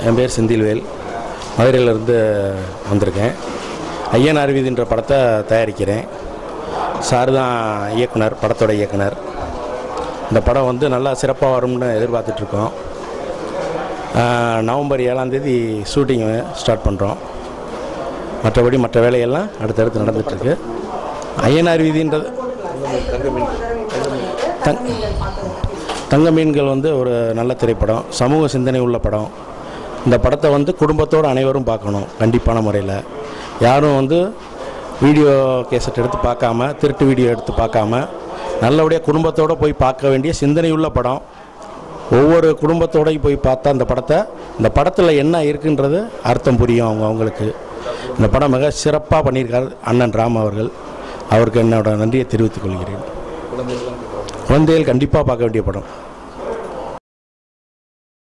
என் பேர் செந்தில்வேல் மதுரையிலேருந்து வந்திருக்கேன் ஐயனார் வீதின்ற படத்தை தயாரிக்கிறேன் சார் தான் இயக்குனர் படத்தோட இயக்குனர் இந்த படம் வந்து நல்லா சிறப்பாக வரும்னு எதிர்பார்த்துட்ருக்கோம் நவம்பர் ஏழாம் தேதி ஷூட்டிங் ஸ்டார்ட் பண்ணுறோம் மற்றபடி மற்ற வேலையெல்லாம் அடுத்தடுத்து நடந்துகிட்ருக்கு ஐயனார் வீதின்றது தங் தங்க மீன்கள் வந்து ஒரு நல்ல திரைப்படம் சமூக சிந்தனை உள்ள படம் இந்த படத்தை வந்து குடும்பத்தோடு அனைவரும் பார்க்கணும் கண்டிப்பான முறையில் யாரும் வந்து வீடியோ கேசட் எடுத்து பார்க்காம திருட்டு வீடியோ எடுத்து பார்க்காம நல்லபடியாக குடும்பத்தோடு போய் பார்க்க வேண்டிய சிந்தனையுள்ள படம் ஒவ்வொரு குடும்பத்தோடையும் போய் பார்த்தா அந்த படத்தை இந்த படத்தில் என்ன இருக்குன்றது அர்த்தம் புரியும் அவங்க அவங்களுக்கு இந்த படம் மிக சிறப்பாக பண்ணியிருக்கார் அண்ணன் ராம் அவர்கள் அவருக்கு என்னோட நன்றியை தெரிவித்துக் கொள்கிறேன் குழந்தைகள் கண்டிப்பாக பார்க்க வேண்டிய படம்